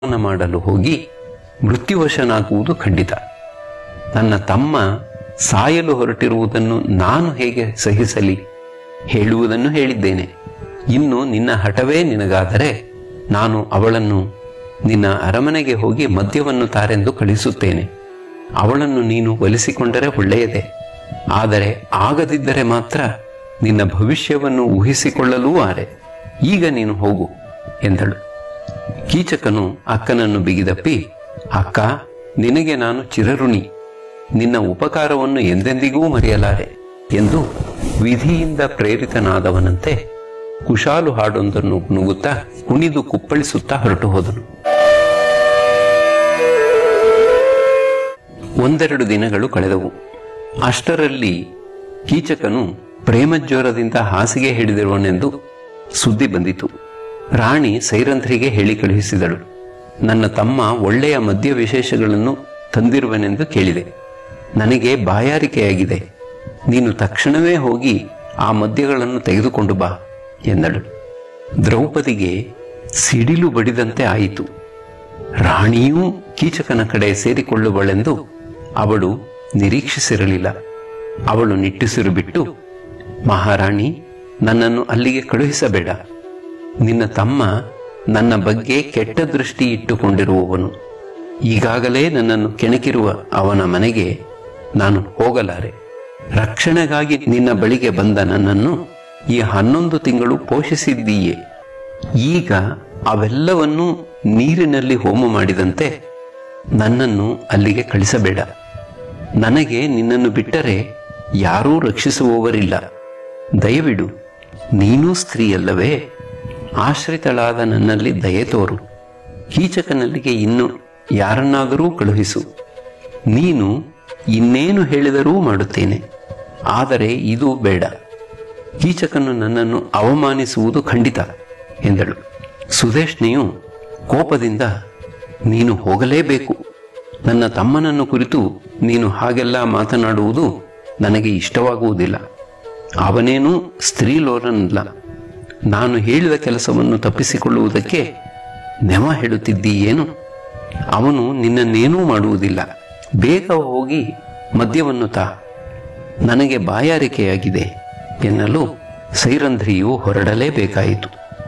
ಸ್ನಾನ ಮಾಡಲು ಹೋಗಿ ಮೃತ್ಯುವಶನಾಗುವುದು ಖಂಡಿತ ನನ್ನ ತಮ್ಮ ಸಾಯಲು ಹೊರಟಿರುವುದನ್ನು ನಾನು ಹೇಗೆ ಸಹಿಸಲಿ ಹೇಳುವುದನ್ನು ಹೇಳಿದ್ದೇನೆ ಇನ್ನು ನಿನ್ನ ಹಠವೇ ನಿನಗಾದರೆ ನಾನು ಅವಳನ್ನು ನಿನ್ನ ಅರಮನೆಗೆ ಹೋಗಿ ಮದ್ಯವನ್ನು ತಾರೆಂದು ಕಳಿಸುತ್ತೇನೆ ಅವಳನ್ನು ನೀನು ಒಲಿಸಿಕೊಂಡರೆ ಒಳ್ಳೆಯದೇ ಆದರೆ ಆಗದಿದ್ದರೆ ಮಾತ್ರ ನಿನ್ನ ಭವಿಷ್ಯವನ್ನು ಊಹಿಸಿಕೊಳ್ಳಲೂ ಆರೆ ಈಗ ನೀನು ಹೋಗು ಎಂದಳು ಕೀಚಕನು ಅಕ್ಕನನ್ನು ಬಿಗಿದಪ್ಪಿ ಅಕ್ಕ ನಿನಗೆ ನಾನು ಚಿರಋಣಿ ನಿನ್ನ ಉಪಕಾರವನ್ನು ಎಂದೆಂದಿಗೂ ಮರೆಯಲಾರೆ ಎಂದು ವಿಧಿಯಿಂದ ಪ್ರೇರಿತನಾದವನಂತೆ ಕುಶಾಲು ಹಾಡೊಂದನ್ನು ನುಗ್ಗುತ್ತಾ ಕುಣಿದು ಕುಪ್ಪಳಿಸುತ್ತಾ ಹೊರಟು ಹೋದನು ಒಂದೆರಡು ದಿನಗಳು ಕಳೆದವು ಅಷ್ಟರಲ್ಲಿ ಕೀಚಕನು ಪ್ರೇಮಜ್ವರದಿಂದ ಹಾಸಿಗೆ ಹಿಡಿದಿರುವನೆಂದು ಸುದ್ದಿ ಬಂದಿತು ರಾಣಿ ಸೈರಂಧ್ರಿಗೆ ಹೇಳಿ ಕಳುಹಿಸಿದಳು ನನ್ನ ತಮ್ಮ ಒಳ್ಳೆಯ ಮದ್ಯ ವಿಶೇಷಗಳನ್ನು ತಂದಿರುವನೆಂದು ಕೇಳಿದೆ ನನಗೆ ಬಾಯಾರಿಕೆಯಾಗಿದೆ ನೀನು ತಕ್ಷಣವೇ ಹೋಗಿ ಆ ಮದ್ಯಗಳನ್ನು ತೆಗೆದುಕೊಂಡು ಬಾ ಎಂದಳು ದ್ರೌಪದಿಗೆ ಸಿಡಿಲು ಬಡಿದಂತೆ ಆಯಿತು ರಾಣಿಯೂ ಕೀಚಕನ ಕಡೆ ಸೇರಿಕೊಳ್ಳುವಳೆಂದು ಅವಳು ನಿರೀಕ್ಷಿಸಿರಲಿಲ್ಲ ಅವಳು ನಿಟ್ಟುಸಿರು ಬಿಟ್ಟು ಮಹಾರಾಣಿ ನನ್ನನ್ನು ಅಲ್ಲಿಗೆ ಕಳುಹಿಸಬೇಡ ನಿನ್ನ ತಮ್ಮ ನನ್ನ ಬಗ್ಗೆ ಕೆಟ್ಟ ದೃಷ್ಟಿ ಇಟ್ಟುಕೊಂಡಿರುವವನು ಈಗಾಗಲೇ ನನ್ನನ್ನು ಕೆಣಕಿರುವ ಅವನ ಮನೆಗೆ ನಾನು ಹೋಗಲಾರೆ ರಕ್ಷಣೆಗಾಗಿ ನಿನ್ನ ಬಳಿಗೆ ಬಂದ ನನ್ನನ್ನು ಈ ಹನ್ನೊಂದು ತಿಂಗಳು ಪೋಷಿಸಿದ್ದೀಯೆ ಈಗ ಅವೆಲ್ಲವನ್ನೂ ನೀರಿನಲ್ಲಿ ಹೋಮ ಮಾಡಿದಂತೆ ನನ್ನನ್ನು ಅಲ್ಲಿಗೆ ಕಳಿಸಬೇಡ ನನಗೆ ನಿನ್ನನ್ನು ಬಿಟ್ಟರೆ ಯಾರೂ ರಕ್ಷಿಸುವವರಿಲ್ಲ ದಯವಿಡು ನೀನೂ ಸ್ತ್ರೀಯಲ್ಲವೇ ಆಶ್ರಿತಳಾದ ನನ್ನಲ್ಲಿ ದಯೆ ತೋರು ಕೀಚಕನಲ್ಲಿಗೆ ಇನ್ನು ಯಾರನ್ನಾದರೂ ಕಳುಹಿಸು ನೀನು ಇನ್ನೇನು ಹೇಳಿದರೂ ಮಾಡುತ್ತೇನೆ ಆದರೆ ಇದು ಬೇಡ ಕೀಚಕನು ನನ್ನನ್ನು ಅವಮಾನಿಸುವುದು ಖಂಡಿತ ಎಂದಳು ಸುದೇಶ್ನೆಯು ಕೋಪದಿಂದ ನೀನು ಹೋಗಲೇಬೇಕು ನನ್ನ ತಮ್ಮನನ್ನು ಕುರಿತು ನೀನು ಹಾಗೆಲ್ಲ ಮಾತನಾಡುವುದು ನನಗೆ ಇಷ್ಟವಾಗುವುದಿಲ್ಲ ಅವನೇನೂ ಸ್ತ್ರೀಲೋರನಲ್ಲ ನಾನು ಹೇಳಿದ ಕೆಲಸವನ್ನು ತಪ್ಪಿಸಿಕೊಳ್ಳುವುದಕ್ಕೆ ನೆವ ಹೇಳುತ್ತಿದ್ದೀಯೇನು ಅವನು ನಿನ್ನನ್ನೇನೂ ಮಾಡುವುದಿಲ್ಲ ಬೇಗ ಹೋಗಿ ಮದ್ಯವನ್ನು ತಾ ನನಗೆ ಬಾಯಾರಿಕೆಯಾಗಿದೆ ಎನ್ನಲು ಸೈರಂಧ್ರಿಯು ಹೊರಡಲೇಬೇಕಾಯಿತು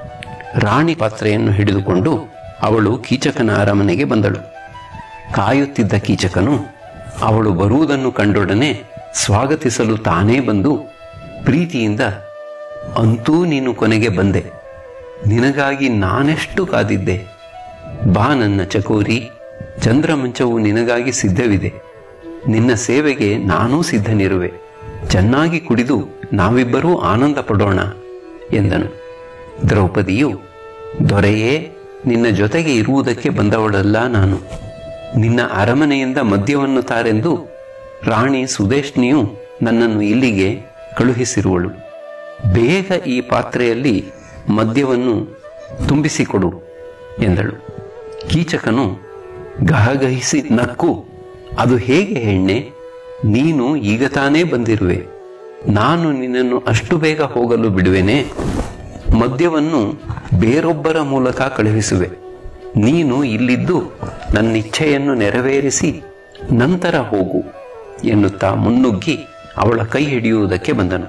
ರಾಣಿ ಪಾತ್ರೆಯನ್ನು ಹಿಡಿದುಕೊಂಡು ಅವಳು ಕೀಚಕನ ಅರಮನೆಗೆ ಬಂದಳು ಕಾಯುತ್ತಿದ್ದ ಕೀಚಕನು ಅವಳು ಬರುವುದನ್ನು ಕಂಡೊಡನೆ ಸ್ವಾಗತಿಸಲು ತಾನೇ ಬಂದು ಪ್ರೀತಿಯಿಂದ ಅಂತೂ ನೀನು ಕೊನೆಗೆ ಬಂದೆ ನಿನಗಾಗಿ ನಾನೆಷ್ಟು ಕಾದಿದ್ದೆ ಬಾ ನನ್ನ ಚಕೋರಿ ಚಂದ್ರಮಂಚವು ನಿನಗಾಗಿ ಸಿದ್ಧವಿದೆ ನಿನ್ನ ಸೇವೆಗೆ ನಾನೂ ಸಿದ್ಧನಿರುವೆ ಚೆನ್ನಾಗಿ ಕುಡಿದು ನಾವಿಬ್ಬರೂ ಆನಂದ ಪಡೋಣ ಎಂದನು ದ್ರೌಪದಿಯು ದೊರೆಯೇ ನಿನ್ನ ಜೊತೆಗೆ ಇರುವುದಕ್ಕೆ ಬಂದವಳಲ್ಲ ನಾನು ನಿನ್ನ ಅರಮನೆಯಿಂದ ಮದ್ಯವನ್ನು ತಾರೆಂದು ರಾಣಿ ಸುದೇಶ್ನಿಯು ನನ್ನನ್ನು ಇಲ್ಲಿಗೆ ಕಳುಹಿಸಿರುವಳು ಬೇಗ ಈ ಪಾತ್ರೆಯಲ್ಲಿ ಮದ್ಯವನ್ನು ತುಂಬಿಸಿಕೊಡು ಎಂದಳು ಕೀಚಕನು ಗಹಗಹಿಸಿ ನಕ್ಕು ಅದು ಹೇಗೆ ಹೆಣ್ಣೆ ನೀನು ಈಗ ತಾನೇ ಬಂದಿರುವೆ ನಾನು ನಿನ್ನನ್ನು ಅಷ್ಟು ಬೇಗ ಹೋಗಲು ಬಿಡುವೆನೆ ಮದ್ಯವನ್ನು ಬೇರೊಬ್ಬರ ಮೂಲಕ ಕಳುಹಿಸುವೆ ನೀನು ಇಲ್ಲಿದ್ದು ನನ್ನ ಇಚ್ಛೆಯನ್ನು ನೆರವೇರಿಸಿ ನಂತರ ಹೋಗು ಎನ್ನುತ್ತಾ ಮುನ್ನುಗ್ಗಿ ಅವಳ ಕೈ ಹಿಡಿಯುವುದಕ್ಕೆ ಬಂದನು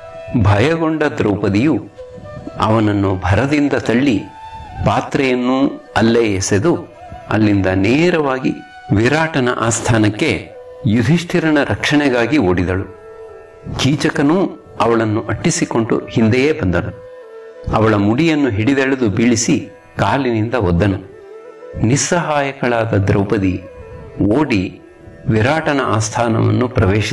ಭಯಗೊಂಡ ದ್ರೌಪದಿಯು ಅವನನ್ನು ಭರದಿಂದ ತಳ್ಳಿ ಪಾತ್ರೆಯನ್ನು ಅಲ್ಲೇ ಎಸೆದು ಅಲ್ಲಿಂದ ನೇರವಾಗಿ ವಿರಾಟನ ಆಸ್ಥಾನಕ್ಕೆ ಯುಧಿಷ್ಠಿರನ ರಕ್ಷಣೆಗಾಗಿ ಓಡಿದಳು ಕೀಚಕನೂ ಅವಳನ್ನು ಅಟ್ಟಿಸಿಕೊಂಡು ಹಿಂದೆಯೇ ಬಂದನು ಅವಳ ಮುಡಿಯನ್ನು ಹಿಡಿದೆಳೆದು ಬೀಳಿಸಿ ಕಾಲಿನಿಂದ ಒದ್ದನು ನಿಸ್ಸಹಾಯಕಳಾದ ದ್ರೌಪದಿ ಓಡಿ ವಿರಾಟನ ಆಸ್ಥಾನವನ್ನು ಪ್ರವೇಶಿಸಿ